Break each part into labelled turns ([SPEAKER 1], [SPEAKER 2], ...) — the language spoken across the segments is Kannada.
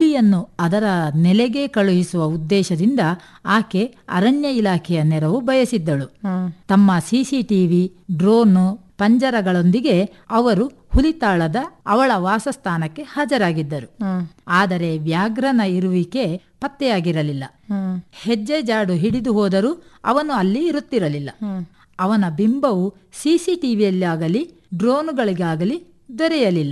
[SPEAKER 1] ಹುಲಿಯನ್ನು ಅದರ ನೆಲೆಗೆ ಕಳುಹಿಸುವ ಉದ್ದೇಶದಿಂದ ಆಕೆ ಅರಣ್ಯ ಇಲಾಖೆಯ ನೆರವು ಬಯಸಿದ್ದಳು ತಮ್ಮ ಸಿಸಿಟಿವಿ ಡ್ರೋನ್ ಪಂಜರಗಳೊಂದಿಗೆ ಅವರು ಹುಲಿತಾಳದ ಅವಳ ವಾಸಸ್ಥಾನಕ್ಕೆ ಹಾಜರಾಗಿದ್ದರು ಆದರೆ ವ್ಯಾಘ್ರನ ಇರುವಿಕೆ ಪತ್ತೆಯಾಗಿರಲಿಲ್ಲ ಹೆಜ್ಜೆ ಜಾಡು ಹಿಡಿದು ಹೋದರೂ ಅವನು ಅಲ್ಲಿ ಇರುತ್ತಿರಲಿಲ್ಲ ಅವನ ಬಿಂಬವು ಸಿಸಿಟಿವಿಯಲ್ಲಾಗಲಿ ಡ್ರೋನುಗಳಿಗಾಗಲಿ ದೊರೆಯಲಿಲ್ಲ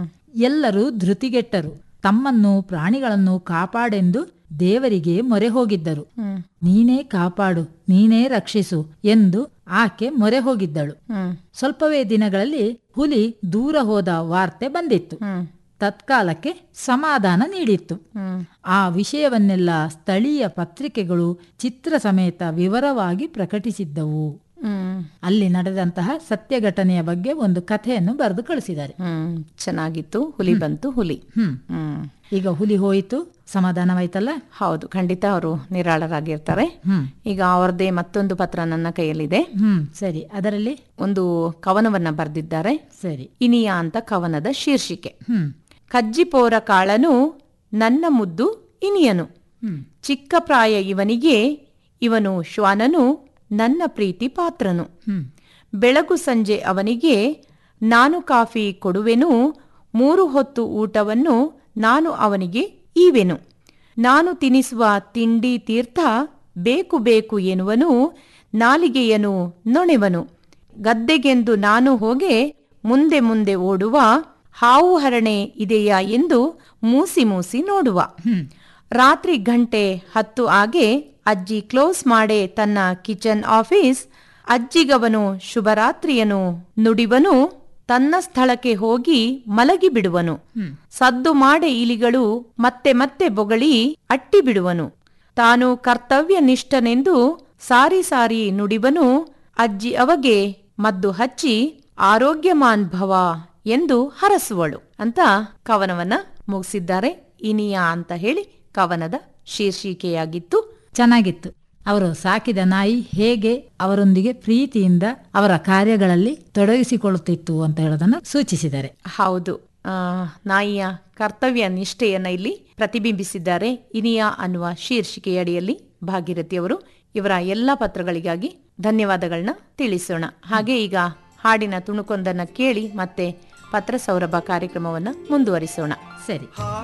[SPEAKER 1] ಎಲ್ಲರೂ ಧೃತಿಗೆಟ್ಟರು ತಮ್ಮನ್ನು ಪ್ರಾಣಿಗಳನ್ನು ಕಾಪಾಡೆಂದು ದೇವರಿಗೆ ಮೊರೆ ಹೋಗಿದ್ದರು ನೀನೇ ಕಾಪಾಡು ನೀನೇ ರಕ್ಷಿಸು ಎಂದು ಆಕೆ ಮೊರೆ ಹೋಗಿದ್ದಳು ಸ್ವಲ್ಪವೇ ದಿನಗಳಲ್ಲಿ ಹುಲಿ ದೂರ ಹೋದ ವಾರ್ತೆ ಬಂದಿತ್ತು ತತ್ಕಾಲಕ್ಕೆ ಸಮಾಧಾನ ನೀಡಿತ್ತು ಆ ವಿಷಯವನ್ನೆಲ್ಲ ಸ್ಥಳೀಯ ಪತ್ರಿಕೆಗಳು ಚಿತ್ರ ಸಮೇತ ವಿವರವಾಗಿ ಪ್ರಕಟಿಸಿದ್ದವು ಅಲ್ಲಿ ನಡೆದಂತಹ ಸತ್ಯ ಘಟನೆಯ ಬಗ್ಗೆ ಒಂದು ಕಥೆಯನ್ನು ಬರೆದು ಕಳಿಸಿದ್ದಾರೆ
[SPEAKER 2] ಹ್ಮ್ ಚೆನ್ನಾಗಿತ್ತು ಹುಲಿ ಬಂತು ಹುಲಿ
[SPEAKER 1] ಹ್ಮ್
[SPEAKER 2] ಹ್ಮ್
[SPEAKER 1] ಈಗ ಹುಲಿ ಹೋಯಿತು ಸಮಾಧಾನವಾಯ್ತಲ್ಲ
[SPEAKER 2] ಹೌದು ಖಂಡಿತ ಅವರು ನಿರಾಳರಾಗಿರ್ತಾರೆ
[SPEAKER 1] ಹ್ಮ್
[SPEAKER 2] ಈಗ ಅವ್ರದ್ದೇ ಮತ್ತೊಂದು ಪತ್ರ ನನ್ನ ಕೈಯಲ್ಲಿದೆ
[SPEAKER 1] ಹ್ಮ್ ಸರಿ ಅದರಲ್ಲಿ
[SPEAKER 2] ಒಂದು ಕವನವನ್ನ ಬರೆದಿದ್ದಾರೆ
[SPEAKER 1] ಸರಿ
[SPEAKER 2] ಇನಿಯ ಅಂತ ಕವನದ ಶೀರ್ಷಿಕೆ
[SPEAKER 1] ಹ್ಮ್
[SPEAKER 2] ಕಜ್ಜಿಪೋರ ಕಾಳನು ನನ್ನ ಮುದ್ದು ಇನಿಯನು
[SPEAKER 1] ಹ್ಮ್
[SPEAKER 2] ಚಿಕ್ಕ ಪ್ರಾಯ ಇವನಿಗೆ ಇವನು ಶ್ವಾನನು ನನ್ನ ಪ್ರೀತಿ ಪಾತ್ರನು
[SPEAKER 1] ಹ್ಮ್
[SPEAKER 2] ಬೆಳಗು ಸಂಜೆ ಅವನಿಗೆ ನಾನು ಕಾಫಿ ಕೊಡುವೆನು ಮೂರು ಹೊತ್ತು ಊಟವನ್ನು ನಾನು ಅವನಿಗೆ ಈವೆನು ನಾನು ತಿನಿಸುವ ತಿಂಡಿ ತೀರ್ಥ ಬೇಕು ಬೇಕು ಎನ್ನುವನು ನಾಲಿಗೆಯನು ನೊಣೆವನು ಗದ್ದೆಗೆಂದು ನಾನು ಹೋಗೆ ಮುಂದೆ ಮುಂದೆ ಓಡುವ ಹಾವು ಹರಣೆ ಇದೆಯಾ ಎಂದು ಮೂಸಿ ಮೂಸಿ ನೋಡುವ ರಾತ್ರಿ ಗಂಟೆ ಹತ್ತು ಆಗೆ ಅಜ್ಜಿ ಕ್ಲೋಸ್ ಮಾಡೆ ತನ್ನ ಕಿಚನ್ ಆಫೀಸ್ ಅಜ್ಜಿಗವನು ಶುಭರಾತ್ರಿಯನು ನುಡಿವನು ತನ್ನ ಸ್ಥಳಕ್ಕೆ ಹೋಗಿ ಮಲಗಿ ಬಿಡುವನು ಸದ್ದು ಮಾಡೆ ಇಲಿಗಳು ಮತ್ತೆ ಮತ್ತೆ ಬೊಗಳಿ ಅಟ್ಟಿ ಬಿಡುವನು ತಾನು ಕರ್ತವ್ಯ ನಿಷ್ಠನೆಂದು ಸಾರಿ ಸಾರಿ ನುಡಿವನು ಅಜ್ಜಿ ಅವಗೆ ಮದ್ದು ಹಚ್ಚಿ ಆರೋಗ್ಯಮಾನ್ ಭವ ಎಂದು ಹರಸುವಳು ಅಂತ ಕವನವನ್ನ ಮುಗಿಸಿದ್ದಾರೆ ಇನಿಯಾ ಅಂತ ಹೇಳಿ ಕವನದ ಶೀರ್ಷಿಕೆಯಾಗಿತ್ತು
[SPEAKER 1] ಚೆನ್ನಾಗಿತ್ತು ಅವರು ಸಾಕಿದ ನಾಯಿ ಹೇಗೆ ಅವರೊಂದಿಗೆ ಪ್ರೀತಿಯಿಂದ ಅವರ ಕಾರ್ಯಗಳಲ್ಲಿ ತೊಡಗಿಸಿಕೊಳ್ಳುತ್ತಿತ್ತು ಅಂತ ಹೇಳೋದನ್ನು ಸೂಚಿಸಿದ್ದಾರೆ
[SPEAKER 2] ಹೌದು ಆ, ನಾಯಿಯ ಕರ್ತವ್ಯ ನಿಷ್ಠೆಯನ್ನ ಇಲ್ಲಿ ಪ್ರತಿಬಿಂಬಿಸಿದ್ದಾರೆ ಇನಿಯಾ ಅನ್ನುವ ಶೀರ್ಷಿಕೆಯಡಿಯಲ್ಲಿ ಭಾಗೀರಥಿಯವರು ಇವರ ಎಲ್ಲ ಪತ್ರಗಳಿಗಾಗಿ ಧನ್ಯವಾದಗಳನ್ನ ತಿಳಿಸೋಣ ಹಾಗೆ ಈಗ ಹಾಡಿನ ತುಣುಕೊಂದನ್ನ ಕೇಳಿ ಮತ್ತೆ ಪತ್ರ ಸೌರಭ ಕಾರ್ಯಕ್ರಮವನ್ನ ಮುಂದುವರಿಸೋಣ
[SPEAKER 1] ಸರಿ